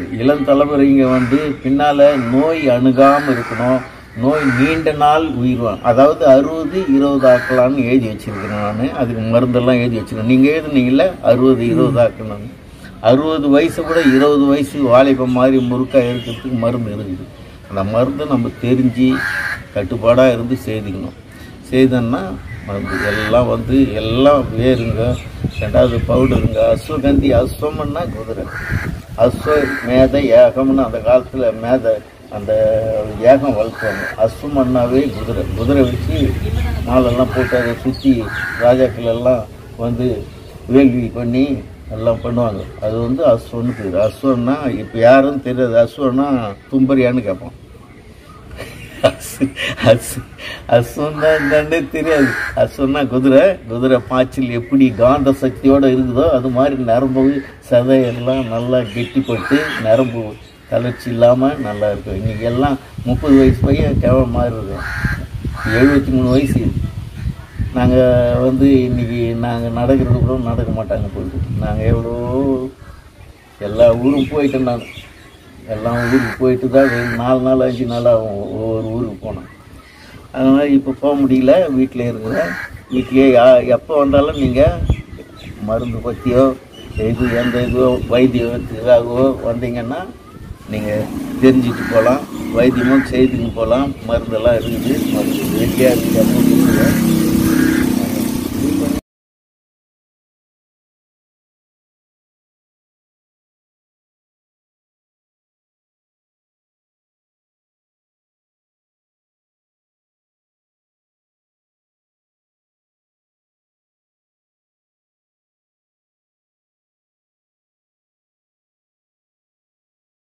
இளம் தலைமுறைங்க வந்து பின்னால் நோய் அணுகாமல் இருக்கணும் நோய் நீண்ட நாள் உயிர் வா- அதாவது அறுபது இருபது ஆக்கலான்னு எழுதி வச்சிருக்கிறேன் நான் அதுக்கு மருந்தெல்லாம் எழுதி வச்சிருக்கேன் நீங்கள் எழுதுனீங்கல்ல அறுபது இருபது ஆக்கணும் அறுபது வயசு கூட இருபது வயசு வாலிபம் மாதிரி முறுக்கா இருக்கிறதுக்கு மருந்து இருக்குது அந்த மருந்து நம்ம தெரிஞ்சு கட்டுப்பாடாக இருந்து செய்துக்கணும் செய்தோன்னா மருந்து எல்லாம் வந்து எல்லாம் வேருங்க ரெண்டாவது பவுடருங்க அஸ்வகந்தி அஸ்வம்னா குதிரை அஸ்வ மேதை ஏகம்னு அந்த காலத்தில் மேதை அந்த ஏகம் வளர்த்துவாங்க அஸ்வமன்னாவே குதிரை குதிரை வச்சு மாலெல்லாம் போட்டு அதை சுற்றி ராஜாக்கள் எல்லாம் வந்து வேள்வி பண்ணி எல்லாம் பண்ணுவாங்க அது வந்து அஸ்வன்னு பேர் அஸ்வன்னா இப்போ யாருன்னு தெரியாது அஸ்வன்னா தும்பரியான்னு கேட்போம் அசு அசு அசுன்னா என்னன்னே தெரியாது அசுன்னா குதிரை குதிரை பாய்ச்சல் எப்படி காந்த சக்தியோட இருக்குதோ அது மாதிரி நரம்பு சதையெல்லாம் நல்லா கெட்டிப்பட்டு நரம்பு தளர்ச்சி இல்லாமல் நல்லா இருக்கும் இன்னைக்கு எல்லாம் முப்பது வயசு பையன் கேவல மாதிரி இருக்கும் எழுபத்தி மூணு வயசு நாங்கள் வந்து இன்னைக்கு நாங்கள் நடக்கிறது கூட நடக்க மாட்டாங்க போயிட்டு நாங்கள் எவ்வளோ எல்லா ஊரும் போயிட்டேன் நான் எல்லாம் ஊருக்கு போயிட்டு தான் வெறும் நாலு நாள் அஞ்சு நாள் ஆகும் ஒவ்வொரு ஊருக்கு போனோம் அதனால் இப்போ போக முடியல வீட்டிலே இருக்கிறேன் வீட்டிலேயே யா எப்போ வந்தாலும் நீங்கள் மருந்து பற்றியோ இது எந்த இதுவோ வைத்தியத்துக்காகவோ வந்தீங்கன்னா நீங்கள் தெரிஞ்சுட்டு போகலாம் வைத்தியமும் செய்துன்னு போகலாம் மருந்தெல்லாம் இருக்குது மருந்து ரெடியாக இருக்குது எப்போ